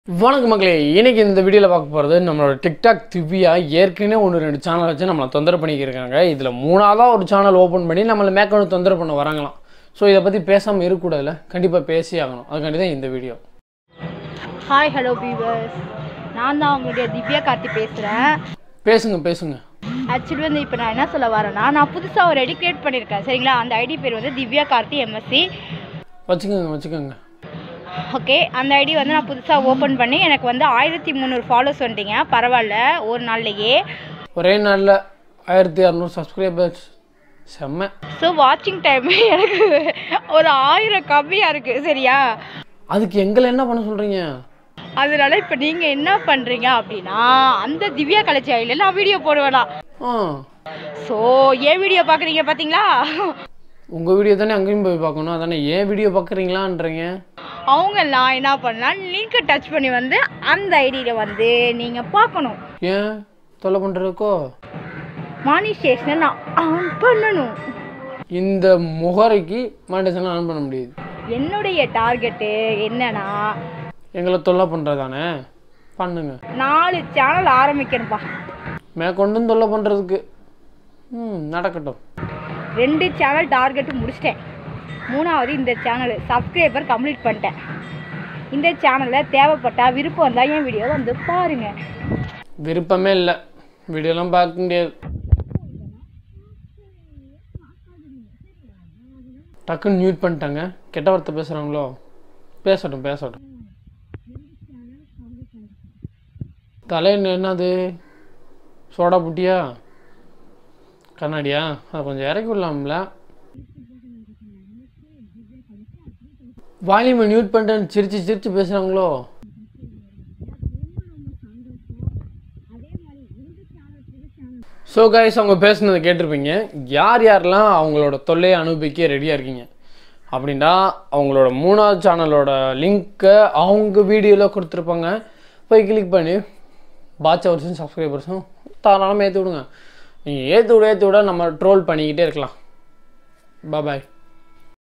வணக்கம் மக்களே இன்னைக்கு இந்த வீடியோவில் பார்க்க போகிறது நம்மளோட டிக்டாக் திவ்யா ஏற்கனவே ஒன்று ரெண்டு சேனல் வச்சு நம்மளை தொந்தரவு பண்ணிக்கிருக்காங்க இதில் மூணாவதாக ஒரு சேனல் ஓப்பன் பண்ணி நம்மளை மேற்கொண்டு தொந்தரவு பண்ண வராங்களாம் ஸோ இதை பற்றி பேசாமல் இருக்கக்கூடாதுல கண்டிப்பாக பேசி ஆகணும் அதுக்காண்டி தான் இந்த வீடியோ ஹாய் ஹலோ பீவர்ஸ் நான் தான் உங்களுடைய திவ்யா கார்த்தி பேசுகிறேன் பேசுங்க பேசுங்க ஆக்சுவலி வந்து இப்போ நான் என்ன சொல்ல வரேன்னா நான் புதுசாக ஒரு ஐடி கிரியேட் பண்ணியிருக்கேன் சரிங்களா அந்த ஐடி பேர் வந்து திவ்யா கார்த்தி எம்எஸ்சி வச்சுக்கோங்க வச்சுக்கோங்க ஓகே அந்த ஐடி வந்து நான் புதுசாக ஓப்பன் பண்ணி எனக்கு வந்து ஆயிரத்தி முந்நூறு ஃபாலோஸ் வந்துட்டீங்க பரவாயில்ல ஒரு நாள்லையே ஒரே நாளில் ஆயிரத்தி இரநூறு சப்ஸ்கிரைபர்ஸ் செம்ம ஸோ வாட்சிங் டைம் எனக்கு ஒரு ஆயிரம் கம்மியாக இருக்குது சரியா அதுக்கு எங்களை என்ன பண்ண சொல்கிறீங்க அதனால இப்போ நீங்கள் என்ன பண்ணுறீங்க அப்படின்னா அந்த திவ்யா கலைச்சி ஐடியில் நான் வீடியோ போடுவேனா ஆ ஸோ ஏன் வீடியோ பார்க்குறீங்க பார்த்தீங்களா உங்கள் வீடியோ தானே அங்கேயும் போய் பார்க்கணும் அதானே ஏன் வீடியோ பார்க்குறீங்களான்றீங்க அவங்கெல்லாம் என்ன பண்ணலாம் லிங்க்கை டச் பண்ணி வந்து அந்த ஐடியில் வந்து நீங்கள் பார்க்கணும் ஏன் தொல்லை பண்ணுறதுக்கோ மானிஸ்டேஷனை நான் ஆன் பண்ணணும் இந்த முகரைக்கு மாண்டேஷன் ஆன் பண்ண முடியுது என்னுடைய டார்கெட்டு என்னன்னா எங்களை தொல்லை பண்ணுறதானே பண்ணுங்க நாலு சேனல் ஆரம்பிக்கணும்ப்பா மேற்கொண்டும் தொல்லை பண்ணுறதுக்கு ம் நடக்கட்டும் ரெண்டு சேனல் டார்கெட்டு முடிச்சிட்டேன் மூணாவது இந்த சேனல் சப்ஸ்கிரைபர் கம்ப்ளீட் பண்ணிட்டேன் இந்த சேனலில் தேவைப்பட்டா விருப்பம் வந்தால் என் வீடியோ வந்து பாருங்கள் விருப்பமே இல்லை வீடியோலாம் பார்க்க முடியாது டக்குன்னு மியூட் பண்ணிட்டாங்க கெட்ட வார்த்தை பேசுகிறாங்களோ பேசட்டும் பேசட்டும் தலையில் என்னது சோடா புட்டியா கண்ணாடியா அதை கொஞ்சம் இறக்கி விடலாம்ல வால்யூமை மியூட் பண்ணிட்டு சிரிச்சு சிரிச்சு பேசுகிறாங்களோ ஸோ கைஸ் அவங்க பேசுனதை கேட்டிருப்பீங்க யார் யாரெல்லாம் அவங்களோட தொல்லையை அனுபவிக்க ரெடியாக இருக்கீங்க அப்படின்னா அவங்களோட மூணாவது சேனலோட லிங்க்கை அவங்க வீடியோவில் கொடுத்துருப்பாங்க போய் கிளிக் பண்ணி பாட்ச் ஹவர்ஸும் சப்ஸ்கிரைபர்ஸும் தாராளமாக ஏற்றி விடுங்க நீங்கள் ஏற்றி விட ஏற்றி விட நம்ம ட்ரோல் பண்ணிக்கிட்டே இருக்கலாம் பாய்